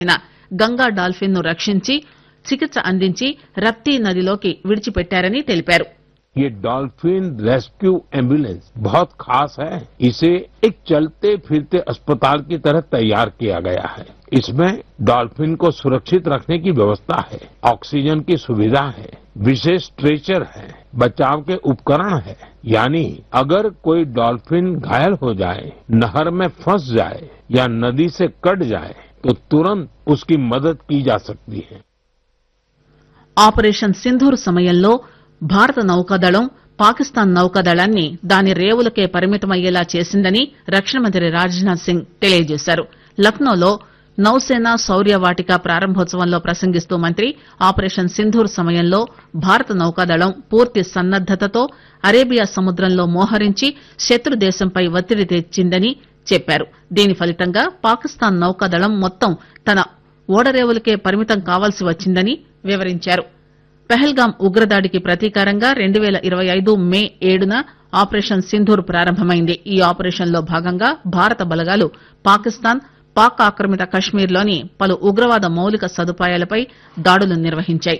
అయిన గంగా డాల్ఫిన్ ను రక్షించి చికిత్స అందించి రప్తీ నదిలోకి విడిచిపెట్టారని తెలిపారు ये डॉल्फिन रेस्क्यू एम्बुलेंस बहुत खास है इसे एक चलते फिरते अस्पताल की तरह तैयार किया गया है इसमें डॉल्फिन को सुरक्षित रखने की व्यवस्था है ऑक्सीजन की सुविधा है विशेष स्ट्रेचर है बचाव के उपकरण है यानी अगर कोई डॉल्फिन घायल हो जाए नहर में फंस जाए या नदी से कट जाए तो तुरंत उसकी मदद की जा सकती है ఆపరేషన్ సింధూర్ సమయంలో భారత నౌకాదళం పాకిస్తాన్ నౌకాదళాన్ని దాని రేవులకే పరిమితమయ్యేలా చేసిందని రక్షణ మంత్రి రాజ్నాథ్ సింగ్ తెలియజేశారు లక్నోలో నౌసేన శౌర్య వాటిక ప్రారంభోత్సవంలో ప్రసంగిస్తూ మంత్రి ఆపరేషన్ సింధూర్ సమయంలో భారత నౌకాదళం పూర్తి సన్నద్దతతో అరేబియా సముద్రంలో మోహరించి శత్రు దేశంపై ఒత్తిడి తెచ్చిందని చెప్పారు దీని ఫలితంగా పాకిస్తాన్ నౌకాదళం మొత్తం తన ఓడరేవులకే పరిమితం కావాల్సి వచ్చిందని వివరించారు పెహల్గాం ఉగ్రదాడికి ప్రతీకారంగా రెండు పేల ఇరవై ఐదు మే ఏడున ఆపరేషన్ సింధూర్ ప్రారంభమైంది ఈ ఆపరేషన్ లో భాగంగా భారత బలగాలు పాకిస్తాన్ పాక్ ఆక్రమిత కశ్మీర్లోని పలు ఉగ్రవాద మౌలిక సదుపాయాలపై దాడులు నిర్వహించాయి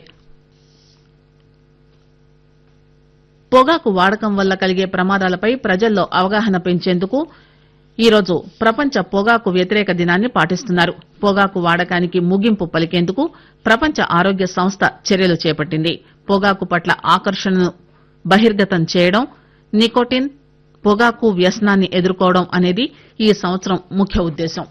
పొగాకు వాడకం వల్ల కలిగే ప్రమాదాలపై ప్రజల్లో అవగాహన పెంచేందుకు ఈరోజు ప్రపంచ పొగాకు వ్యతిరేక దినాన్ని పాటిస్తున్నారు పొగాకు వాడకానికి ముగింపు పలికేందుకు ప్రపంచ ఆరోగ్య సంస్థ చర్యలు చేపట్టింది పొగాకు పట్ల ఆకర్షణను బహిర్గతం చేయడం నికోటిన్ పొగాకు వ్యసనాన్ని ఎదుర్కోవడం అనేది ఈ సంవత్సరం ముఖ్య ఉద్దేశం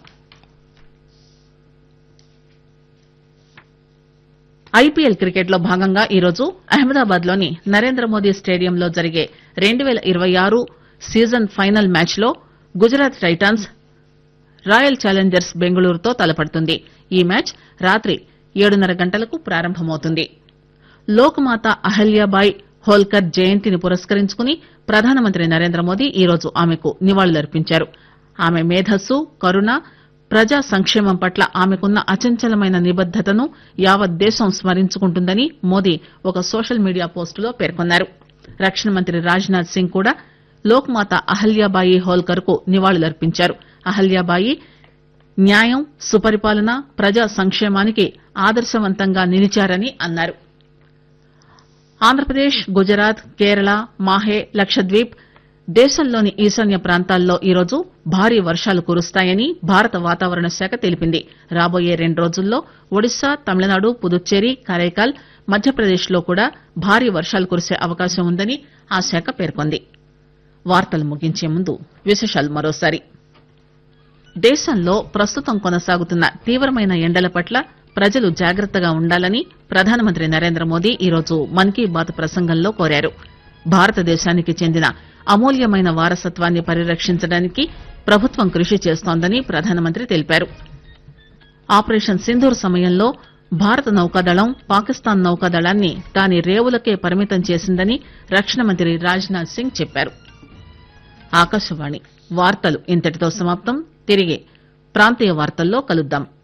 ఐపీఎల్ క్రికెట్ లో భాగంగా ఈరోజు అహ్మదాబాద్ లోని నరేంద్ర మోదీ స్టేడియంలో జరిగే రెండు పేల ఇరవై ఆరు సీజన్ ఫైనల్ మ్యాచ్ లో గుజరాత్ టైటాన్స్ రాయల్ ఛాలెంజర్స్ బెంగళూరుతో తలపడుతుంది ఈ మ్యాచ్ రాత్రి ఏడున్నర గంటలకు ప్రారంభమవుతుంది లోక్మాత అహల్యాబాయ్ హోల్కర్ జయంతిని పురస్కరించుకుని ప్రధానమంత్రి నరేంద్ర మోదీ ఈరోజు ఆమెకు నివాళులర్పించారు ఆమె మేధస్సు కరుణ ప్రజా సంక్షేమం పట్ల ఆమెకున్న అచంచలమైన నిబద్దతను యావత్ దేశం స్మరించుకుంటుందని మోదీ ఒక సోషల్ మీడియా పోస్టులో పేర్కొన్నారు రక్షణ మంత్రి రాజ్నాథ్ సింగ్ కూడా లోక్మాత అహల్యాబాయి హోల్కర్ కు నివాళులర్పించారు అహల్యాబాయి న్యాయం సుపరిపాలన ప్రజా సంక్షేమానికి ఆదర్శవంతంగా నిలిచారని అన్నారు ఆంధ్రప్రదేశ్ గుజరాత్ కేరళ మాహే లక్షద్వీప్ దేశంలోని ఈశాన్య ప్రాంతాల్లో ఈరోజు భారీ వర్షాలు కురుస్తాయని భారత వాతావరణ శాఖ తెలిపింది రాబోయే రెండు రోజుల్లో ఒడిశా తమిళనాడు పుదుచ్చేరి కరైకాల్ మధ్యప్రదేశ్ లో కూడా భారీ వర్షాలు కురిసే అవకాశం ఉందని ఆ శాఖ పేర్కొంది వార్తలు ముగించే ముందు విశేషాలు మరోసారి దేశంలో ప్రస్తుతం కొనసాగుతున్న తీవ్రమైన ఎండల పట్ల ప్రజలు జాగ్రత్తగా ఉండాలని ప్రధానమంత్రి నరేంద్ర మోదీ ఈరోజు మన్ కీ బాత్ ప్రసంగంలో కోరారు భారతదేశానికి చెందిన అమూల్యమైన వారసత్వాన్ని పరిరక్షించడానికి ప్రభుత్వం కృషి చేస్తోందని ప్రధానమంత్రి తెలిపారు ఆపరేషన్ సింధూర్ సమయంలో భారత నౌకాదళం పాకిస్తాన్ నౌకాదళాన్ని దాని రేవులకే పరిమితం చేసిందని రక్షణ మంత్రి రాజ్నాథ్ సింగ్ చెప్పారు ఆకాశవాణి వార్తలు ఇంతటితో సమాప్తం తిరిగి ప్రాంతీయ వార్తల్లో కలుద్దాం